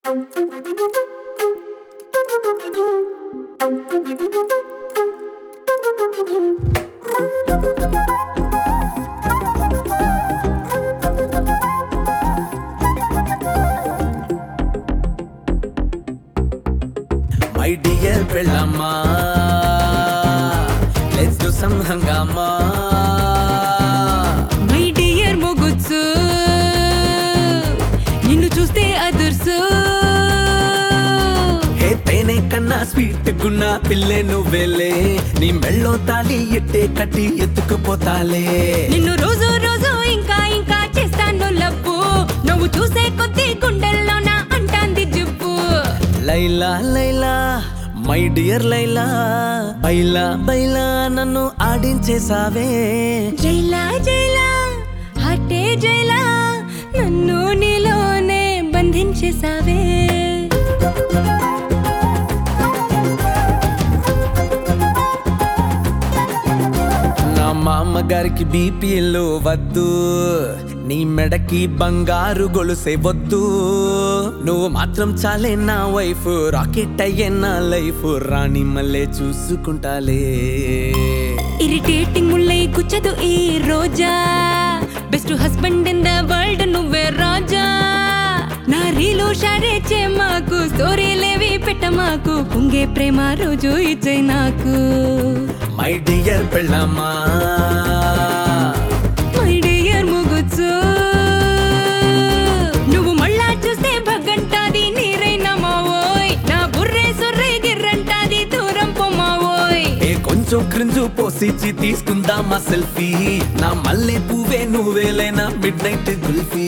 my dear పెళ్ళమ్మా let's do some హంగామా my dear మొగుచ్చు నిన్ను చూస్తే అదుర్సు హే తేనె కన్నా స్వీట్ గున్న పిల్లే నువ్వేలే నీ మెళ్ళో తాళి ఎట్టే కట్టి ఎత్తుకుపోతాలే నిన్ను రోజు రోజు ఇంకా ఇంకా చేస్తాను లవ్వు నువ్వు చూసే కొద్ది గుండెల్లోన అంటాంది జుబ్బు లైలా లైలా మై డియర్ లైలా బైలా బైలా నన్ను ఆడించేసావే జైలా జైలా హటే జైలా నన్ను నీలోనే బంధించేసావే నా మామగారికి బీపీఎల్ వద్దు నీ మెడకి బంగారు గొలుసే వద్దు నువ్వు మాత్రం చాలే నా వైఫ్ రాకెట్ అయ్యే నా లైఫ్ రాణి మళ్ళీ చూసుకుంటాలే ఇరిటేటింగ్ ముల్లై గుచ్చదు ఈ రోజా best husband in the world నువ్వే రాజా నా రీలు షారే చే మాకు స్టోరీలేవి పెట్ట మాకు పొంగే ప్రేమ రోజు ఇచ్చై నాకు మై డియర్ పెళ్ళమ్మా మై డియర్ ముగుచ్చు నువ్వు మళ్ళా చూస్తే భగంటాది నీరైన మావోయ్ నా బుర్రే సుర్రే గిర్రంటాది దూరం పొమ్మావోయ్ ఏ కొంచెం క్రింజు పోసిచ్చి తీసుకుందామా సెల్ఫీ నా మల్లె పువ్వే నువ్వేలైనా మిడ్ నైట్ గుల్ఫీ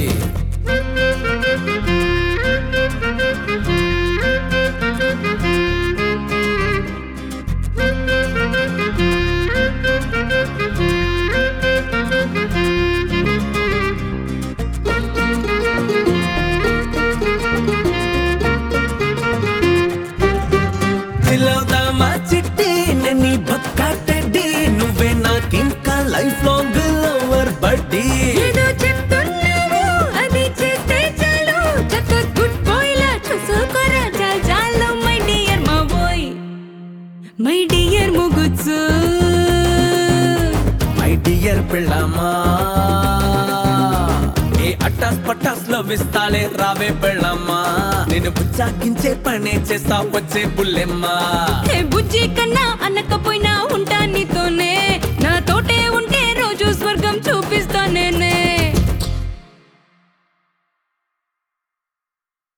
పిలవుదామా చిట్టి నేను బక్కాటెడ్డి నువ్వే నాకింకా లైఫ్ లాంగ్ లవర్ బడ్డీ ఏదో చెప్తున్నావు అది చేస్తే చాలు చక్క గుడ్ బాయ్ లా చూసుకోరా చాలు చాలు మై డియర్ మా బాయ్ మై డియర్ ముగుచ్చు మై డియర్ పెళ్ళమ్మా ఏ అట్టాస్ పట్టాస్ లో విస్తాలే రావే పెళ్ళమ్మా నేను బుచ్చాకించే పనే చేస్తా వచ్చే బుల్లెమ్మా ఏ బుజ్జి కన్నా అనకపోయినా ఉంటా నీ